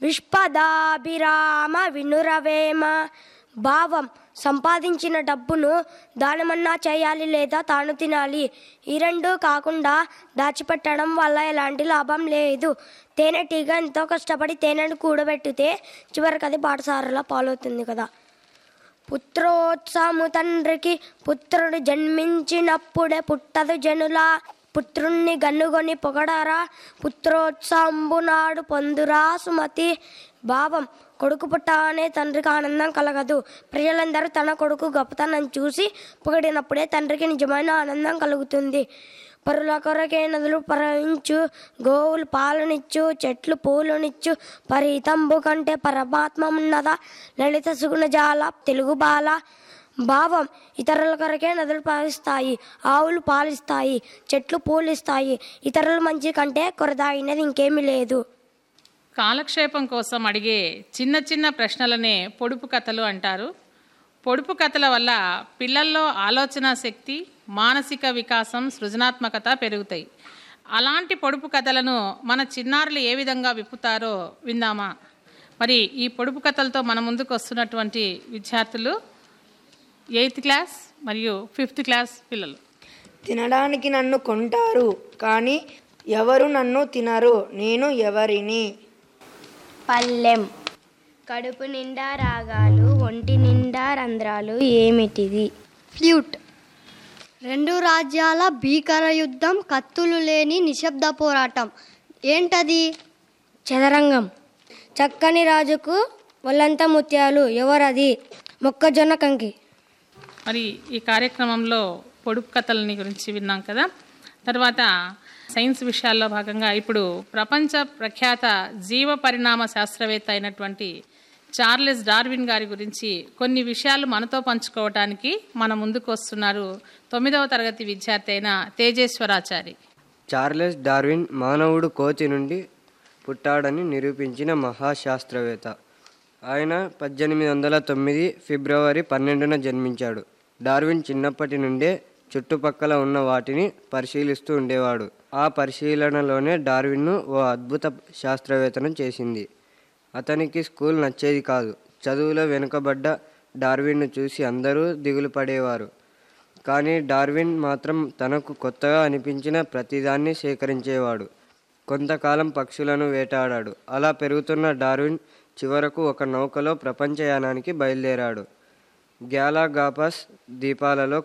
విష్పదాభిరామ వినురవేమ భావం సంపాదించిన డబ్బును దానమన్నా చేయాలి లేదా తాను తినాలి ఈ రెండు కాకుండా దాచిపెట్టడం వల్ల ఎలాంటి లాభం లేదు తేనెటీగ ఎంతో కష్టపడి తేనెను కూడబెట్టితే చివరికి అది పాఠశాలలో పాలవుతుంది కదా పుత్రోత్సాహము తండ్రికి పుత్రుడు జన్మించినప్పుడే పుట్టదు జనుల పుత్రుణ్ణి గన్నుగొని పొగడరా పుత్రోత్సాహంబు నాడు పొందురా సుమతి భావం కొడుకు పుట్టగానే తండ్రికి ఆనందం కలగదు ప్రజలందరూ తన కొడుకు గొప్పతనం చూసి పొగిడినప్పుడే తండ్రికి నిజమైన ఆనందం కలుగుతుంది పరుల కొరకే నదులు ప్రవహించు గోవులు పాలునిచ్చు చెట్లు పూలునిచ్చు పరితంబు కంటే పరమాత్మ ఉన్నదా లలిత సుగుణజాల తెలుగు బాల భావం ఇతరుల కొరకే నదులు ప్రవహిస్తాయి ఆవులు పాలిస్తాయి చెట్లు పూలిస్తాయి ఇతరుల మంచి కంటే కొరదాయినది ఇంకేమీ లేదు కాలక్షేపం కోసం అడిగే చిన్న చిన్న ప్రశ్నలనే పొడుపు కథలు అంటారు పొడుపు కథల వల్ల పిల్లల్లో ఆలోచన శక్తి మానసిక వికాసం సృజనాత్మకత పెరుగుతాయి అలాంటి పొడుపు కథలను మన చిన్నారులు ఏ విధంగా విప్పుతారో విందామా మరి ఈ పొడుపు కథలతో మన ముందుకు వస్తున్నటువంటి విద్యార్థులు ఎయిత్ క్లాస్ మరియు ఫిఫ్త్ క్లాస్ పిల్లలు తినడానికి నన్ను కొంటారు కానీ ఎవరు నన్ను తినరు నేను ఎవరిని పల్లెం కడుపు నిండా రాగాలు ఒంటి నిండా రంధ్రాలు ఏమిటిది ఫ్లూట్ రెండు రాజ్యాల భీకర యుద్ధం కత్తులు లేని నిశ్శబ్ద పోరాటం ఏంటది చదరంగం చక్కని రాజుకు ఒళ్ళంత ముత్యాలు ఎవరది మొక్కజొన్న కంకి మరి ఈ కార్యక్రమంలో పొడుపు కథలని గురించి విన్నాం కదా తర్వాత సైన్స్ విషయాల్లో భాగంగా ఇప్పుడు ప్రపంచ ప్రఖ్యాత జీవ పరిణామ శాస్త్రవేత్త అయినటువంటి చార్లెస్ డార్విన్ గారి గురించి కొన్ని విషయాలు మనతో పంచుకోవటానికి మన ముందుకు వస్తున్నారు తొమ్మిదవ తరగతి విద్యార్థి అయిన తేజేశ్వరాచారి చార్లెస్ డార్విన్ మానవుడు కోతి నుండి పుట్టాడని నిరూపించిన మహాశాస్త్రవేత్త ఆయన పద్దెనిమిది వందల తొమ్మిది ఫిబ్రవరి పన్నెండున జన్మించాడు డార్విన్ చిన్నప్పటి నుండే చుట్టుపక్కల ఉన్న వాటిని పరిశీలిస్తూ ఉండేవాడు ఆ పరిశీలనలోనే డార్విన్ను ఓ అద్భుత శాస్త్రవేత్తను చేసింది అతనికి స్కూల్ నచ్చేది కాదు చదువులో వెనుకబడ్డ డార్విన్ను చూసి అందరూ దిగులు పడేవారు కానీ డార్విన్ మాత్రం తనకు కొత్తగా అనిపించిన ప్రతిదాన్ని సేకరించేవాడు కొంతకాలం పక్షులను వేటాడాడు అలా పెరుగుతున్న డార్విన్ చివరకు ఒక నౌకలో ప్రపంచయానానికి బయలుదేరాడు గ్యాలాగాపస్ ద్వీపాలలో